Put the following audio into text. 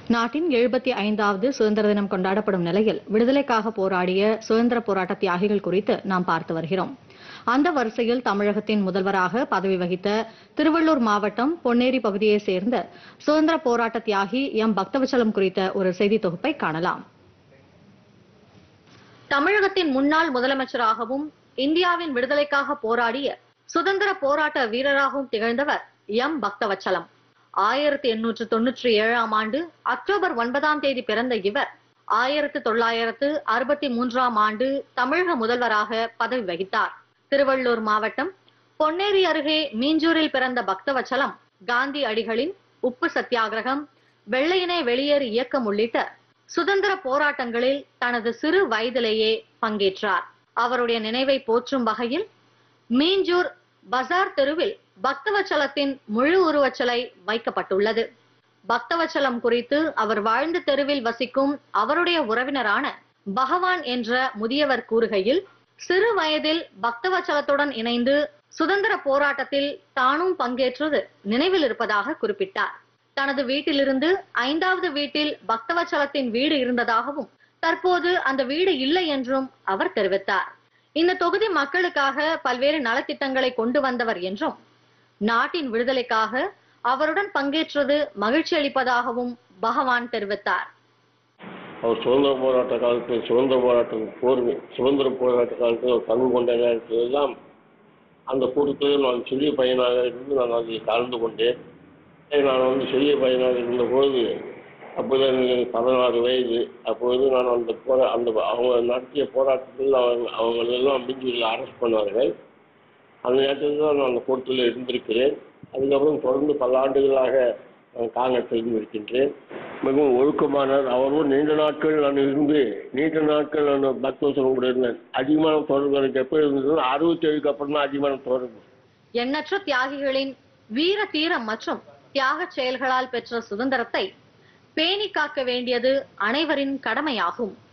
நாட்டின் எழுபத்தி ஐந்தாவது சுதந்திர தினம் கொண்டாடப்படும் நிலையில் விடுதலைக்காக போராடிய சுதந்திர போராட்ட தியாகிகள் குறித்து நாம் பார்த்து வருகிறோம் அந்த வரிசையில் தமிழகத்தின் முதல்வராக பதவி வகித்த திருவள்ளூர் மாவட்டம் பொன்னேரி பகுதியைச் சேர்ந்த சுதந்திர போராட்ட தியாகி எம் பக்தவச்சலம் குறித்த ஒரு செய்தி தொகுப்பை காணலாம் தமிழகத்தின் முன்னாள் முதலமைச்சராகவும் இந்தியாவின் விடுதலைக்காக போராடிய சுதந்திர போராட்ட வீரராகவும் திகழ்ந்தவர் எம் பக்தவச்சலம் ஆயிரத்தி எண்ணூற்று தொன்னூற்றி ஏழாம் ஆண்டு அக்டோபர் ஒன்பதாம் தேதி பிறந்த இவர் ஆயிரத்து தொள்ளாயிரத்து அறுபத்தி மூன்றாம் ஆண்டு தமிழக முதல்வராக பதவி வகித்தார் திருவள்ளூர் மாவட்டம் பொன்னேரி அருகே மீஞ்சூரில் பிறந்த பக்தவச்சலம் காந்தி அடிகளின் உப்பு சத்தியாகிரகம் வெள்ளையனே வெளியேறு இயக்கம் உள்ளிட்ட சுதந்திர போராட்டங்களில் தனது சிறு வயதிலேயே பங்கேற்றார் அவருடைய நினைவை போற்றும் வகையில் மீஞ்சூர் பஜார் தெருவில் பக்தவச்சலத்தின் முழு உருவச்சிலை வைக்கப்பட்டுள்ளது பக்தவச்சலம் குறித்து அவர் வாழ்ந்த தெருவில் வசிக்கும் அவருடைய உறவினரான பகவான் என்ற முதியவர் கூறுகையில் சிறு வயதில் பக்தவச்சலத்துடன் இணைந்து சுதந்திர போராட்டத்தில் தானும் பங்கேற்றது நினைவில் இருப்பதாக குறிப்பிட்டார் தனது வீட்டிலிருந்து ஐந்தாவது வீட்டில் பக்தவச்சலத்தின் வீடு இருந்ததாகவும் தற்போது அந்த வீடு இல்லை என்றும் அவர் தெரிவித்தார் இந்த தொகுதி மக்களுக்காக பல்வேறு நலத்திட்டங்களை கொண்டு வந்தவர் என்றும் நாட்டின் விடுதலைக்காக அவருடன் பங்கேற்றது மகிழ்ச்சி அளிப்பதாகவும் பகவான் தெரிவித்தார் அவர் சுதந்திர போராட்ட காலத்தில் சுதந்திர போராட்டம் போர் சுதந்திர போராட்ட காலத்தில் அவர் பங்கு கொண்ட நேரத்தில் எல்லாம் அந்த கூட்டத்தில் நான் சிறிய பையனாக இருந்து நான் அதில் கலந்து கொண்டேன் நான் வந்து சிறிய பையனாக இருந்தபோது அப்போது எனக்கு பதினாறு வயது அப்பொழுது நான் அந்த போரா அந்த அவங்க நடத்திய போராட்டத்தில் அவங்க அவங்களெல்லாம் மிஞ்சியில் அரெஸ்ட் பண்ணார்கள் அந்த நேரத்தில் தான் நான் அந்த கூட்டத்தில் இருந்திருக்கிறேன் அதுக்கப்புறம் தொடர்ந்து பல ஆண்டுகளாக நான் காங்கிரஸில் இருக்கின்றேன் மிகவும் ஒழுக்கமானார் அவரும் நீண்ட நாட்கள் நான் இருந்து நீண்ட நாட்கள் நான் பக்தோசனம் கூட இருந்தேன் அதிகமான தொடர்பு எனக்கு எப்போ இருந்ததுன்னா அறுபத்தி ஏழுக்கு அப்புறம் தான் அதிகமான தொடர்பு எண்ணற்ற தியாகிகளின் வீர தீரம் மற்றும் தியாக செயல்களால் பெற்ற சுதந்திரத்தை பேணி காக்க வேண்டியது அனைவரின் கடமையாகும்